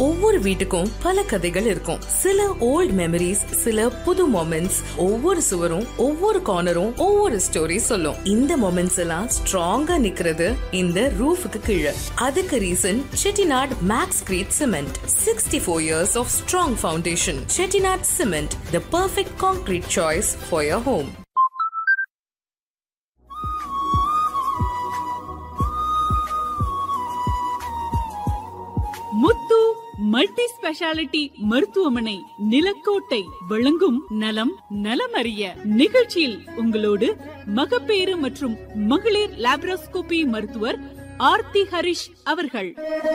ஒவ்வொரு வீட்டுக்கும் பல கதைகள் இருக்கும் சில ஓல்ட் மெமரிஸ் சில புது மொமெண்ட்ஸ் ஒவ்வொரு சுவரும் ஒவ்வொரு கார்னரும் ஒவ்வொரு ஸ்டோரி சொல்லும் இந்த மொமெண்ட்ஸ் எல்லாம் ஸ்ட்ராங்கா நிக்கிறது இந்த ரூஃபுக்கு கீழே அதுக்கு reason Chettinad Maxcrete cement sixty four years of strong foundation Chettinad cement the perfect concrete choice for your home Muthu multi speciality மருத்துவமனை நிலக்கோட்டை வழங்கும் நலம் நலமறிய நிகழ்ச்சியில் உங்களோடு மகப்பேறு மற்றும் மகளிர் லாப்ரோஸ்கோபி மருத்துவர் ஆர்த்தி ஹரிஷ் அவர்கள்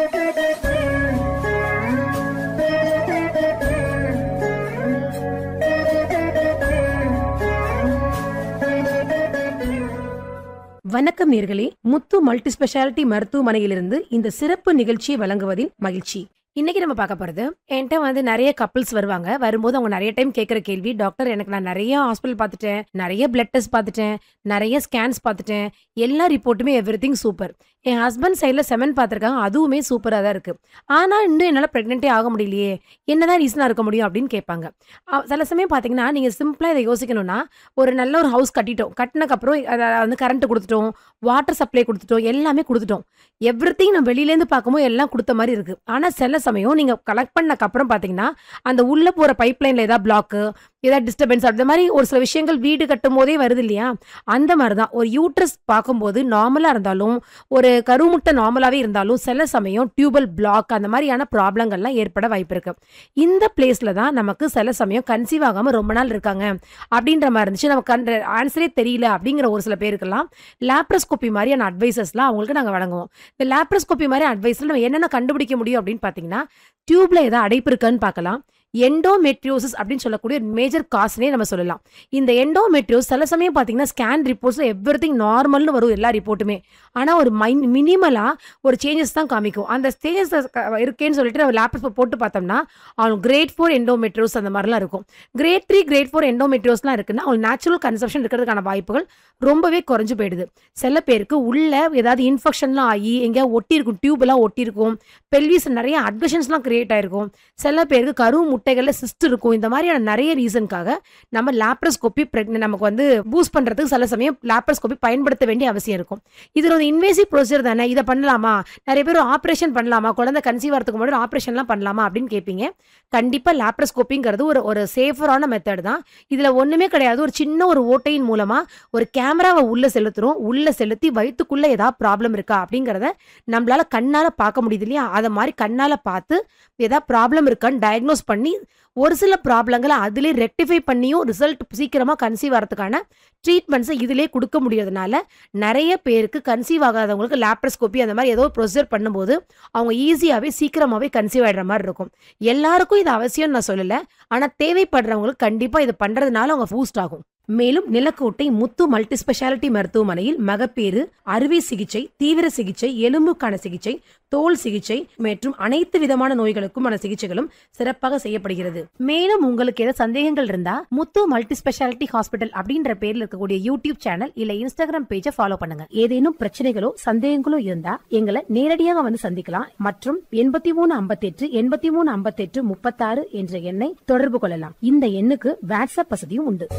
வணக்கம் நேர்களே முத்து மல்டி ஸ்பெஷாலிட்டி மருத்துவமனையிலிருந்து இந்த சிறப்பு நிகழ்ச்சியை வழங்குவதில் மகிழ்ச்சி இன்னைக்கு நம்ம பார்க்க போறது என்கிட்ட வந்து நிறைய கப்பிள்ஸ் வருவாங்க வரும்போது அவங்க நிறைய டைம் கேட்குற கேள்வி டாக்டர் எனக்கு நான் நிறைய ஹாஸ்பிட்டல் பார்த்துட்டேன் நிறைய பிளட் டெஸ்ட் பார்த்துட்டேன் நிறைய ஸ்கேன்ஸ் பார்த்துட்டேன் எல்லா ரிப்போர்ட்டுமே எவ்ரி திங் சூப்பர் என் ஹஸ்பண்ட் சைடில் செமன் பார்த்துருக்காங்க அதுவுமே சூப்பராக தான் இருக்கு ஆனால் இன்னும் என்னால் ப்ரெக்னென்ட்டே ஆக முடியலையே என்னதான் ரீசனாக இருக்க முடியும் அப்படின்னு கேட்பாங்க அ- சில சமயம் பார்த்தீங்கன்னா நீங்கள் சிம்பிளாக இதை யோசிக்கணும்னா ஒரு நல்ல ஒரு ஹவுஸ் கட்டிட்டோம் கட்டினக்கப்புறம் அதை வந்து கரண்ட் கொடுத்துட்டோம் வாட்டர் சப்ளை கொடுத்துட்டோம் எல்லாமே கொடுத்துட்டோம் எவ்ரி நம்ம வெளியிலேருந்து பார்க்கும்போது எல்லாம் கொடுத்த மாதிரி இருக்கு ஆனால் சில சமயம் நீங்கள் கலெக்ட் பண்ணக்கப்புறம் பார்த்தீங்கன்னா அந்த உள்ளே போகிற பைப் லைனில் ஏதாவது பிளாக்கு ஏதாவது டிஸ்டர்பன்ஸ் அந்த மாதிரி ஒரு சில விஷயங்கள் வீடு கட்டும் போதே வருது இல்லையா அந்த மாதிரி தான் ஒரு யூட்ரஸ் பார்க்கும்போது நார்மலாக இருந்தாலும் ஒரு கருமுட்டை நார்மலாகவே இருந்தாலும் சில சமயம் டியூபல் பிளாக் அந்த மாதிரியான ப்ராப்ளங்கள்லாம் ஏற்பட வாய்ப்பு இருக்கு இந்த பிளேஸில் தான் நமக்கு சில சமயம் கன்சீவ் ஆகாமல் ரொம்ப நாள் இருக்காங்க அப்படின்ற மாதிரி இருந்துச்சு நமக்கு அந்த ஆன்சரே தெரியல அப்படிங்கிற ஒரு சில பேருக்கெல்லாம் லேப்ரஸ்கோப்பி மாதிரியான அட்வைசஸ்லாம் அவங்களுக்கு நாங்கள் வழங்குவோம் இந்த லேப்ரஸ்கோப்பி மாதிரி அட்வைஸில் நம்ம என்னென்ன கண்டுபிடிக்க முடியும் அப்படின்னு பார்த்தீங்கன்னா டியூப்ல ஏதாவது அடைப்பு இருக்கான்னு பார்க்கலாம் எண்டோமெட்ரியோசிஸ் அப்படின்னு சொல்லக்கூடிய மேஜர் காஸ்னே நம்ம சொல்லலாம் இந்த எண்டோமெட்ரியோஸ் சில சமயம் பார்த்தீங்கன்னா ஸ்கேன் ரிப்போர்ட்ஸில் எவ்ரி திங் நார்மல்னு வரும் எல்லா ரிப்போர்ட்டுமே ஆனால் ஒரு மைன் மினிமலாக ஒரு சேஞ்சஸ் தான் காமிக்கும் அந்த ஸ்டேஜஸ் இருக்கேன்னு சொல்லிட்டு நம்ம லேப்டாப் போட்டு பார்த்தோம்னா அவங்க கிரேட் ஃபோர் எண்டோமெட்ரியோஸ் அந்த மாதிரிலாம் இருக்கும் கிரேட் த்ரீ கிரேட் ஃபோர் எண்டோமெட்ரியோஸ்லாம் இருக்குன்னா அவங்க நேச்சுரல் கன்சப்ஷன் இருக்கிறதுக்கான வாய்ப்புகள் ரொம்பவே குறைஞ்சு போயிடுது சில பேருக்கு உள்ள ஏதாவது இன்ஃபெக்ஷன்லாம் ஆகி எங்கேயாவது ஒட்டியிருக்கும் டியூப்லாம் ஒட்டியிருக்கும் பெல்விஸ் நிறைய அட்கஷன்ஸ்லாம் கிரியேட் ஆயிருக்கும் சில பேருக்கு கரு முட்டைகளில் சிஸ்ட் இருக்கும் இந்த மாதிரியான நிறைய ரீசனுக்காக நம்ம லேப்ரஸ்கோப்பி நமக்கு வந்து பூஸ்ட் பண்ணுறதுக்கு சில சமயம் லேப்ரஸ்கோப்பி பயன்படுத்த வேண்டிய அவசியம் இருக்கும் இது ஒரு இன்வேசிவ் ப்ரொசீஜர் தானே இதை பண்ணலாமா நிறைய பேர் ஆப்ரேஷன் பண்ணலாமா குழந்தை கன்சீவ் ஆகிறதுக்கு முன்னாடி ஆப்ரேஷன்லாம் பண்ணலாமா அப்படின்னு கேட்பீங்க கண்டிப்பாக லேப்ரஸ்கோப்பிங்கிறது ஒரு ஒரு சேஃபரான மெத்தட் தான் இதில் ஒன்றுமே கிடையாது ஒரு சின்ன ஒரு ஓட்டையின் மூலமாக ஒரு கேமராவை உள்ளே செலுத்துறோம் உள்ளே செலுத்தி வயிற்றுக்குள்ளே ஏதாவது ப்ராப்ளம் இருக்கா அப்படிங்கிறத நம்மளால கண்ணால் பார்க்க முடியுது இல்லையா அதை மாதிரி கண்ணால் பார்த்து ஏதாவது ப்ராப்ளம் இருக்கான்னு டயக்னோஸ் பண்ணி ஒரு சில ப்ராப்ளங்களை அதிலே ரெக்டிஃபை பண்ணியும் ரிசல்ட் சீக்கிரமாக கன்சீவ் ஆகிறதுக்கான ட்ரீட்மெண்ட்ஸை இதிலே கொடுக்க முடியாதனால நிறைய பேருக்கு கன்சீவ் ஆகாதவங்களுக்கு லேப்ரஸ்கோப்பி அந்த மாதிரி ஏதோ ப்ரொசீஜர் பண்ணும்போது அவங்க ஈஸியாகவே சீக்கிரமாகவே கன்சீவ் ஆகிடுற மாதிரி இருக்கும் எல்லாருக்கும் இது அவசியம் நான் சொல்லலை ஆனால் தேவைப்படுறவங்களுக்கு கண்டிப்பாக இது பண்ணுறதுனால அவங்க பூஸ்ட் ஆகும் மேலும் நிலக்கோட்டை முத்து மல்டி ஸ்பெஷாலிட்டி மருத்துவமனையில் மகப்பேறு அறுவை சிகிச்சை தீவிர சிகிச்சை எலும்புக்கான சிகிச்சை தோல் சிகிச்சை மற்றும் அனைத்து விதமான நோய்களுக்குமான சிகிச்சைகளும் சிறப்பாக செய்யப்படுகிறது மேலும் உங்களுக்கு ஏதாவது சந்தேகங்கள் இருந்தா முத்து மல்டி ஸ்பெஷாலிட்டி ஹாஸ்பிட்டல் அப்படின்ற பேர்ல இருக்கக்கூடிய யூடியூப் சேனல் இல்ல இன்ஸ்டாகிராம் பேஜை ஃபாலோ பண்ணுங்க ஏதேனும் பிரச்சனைகளோ சந்தேகங்களோ இருந்தா எங்களை நேரடியாக வந்து சந்திக்கலாம் மற்றும் எண்பத்தி மூணு ஐம்பத்தெட்டு எண்பத்தி மூணு ஐம்பத்தெட்டு முப்பத்தாறு என்ற எண்ணை தொடர்பு கொள்ளலாம் இந்த எண்ணுக்கு வாட்ஸ்அப் வசதியும் உண்டு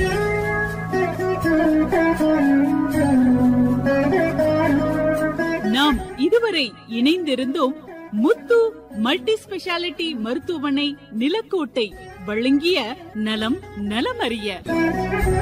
நாம் இதுவரை இணைந்திருந்தோம் முத்து மல்டி ஸ்பெஷாலிட்டி மருத்துவமனை நிலக்கோட்டை வழங்கிய நலம் நலமறிய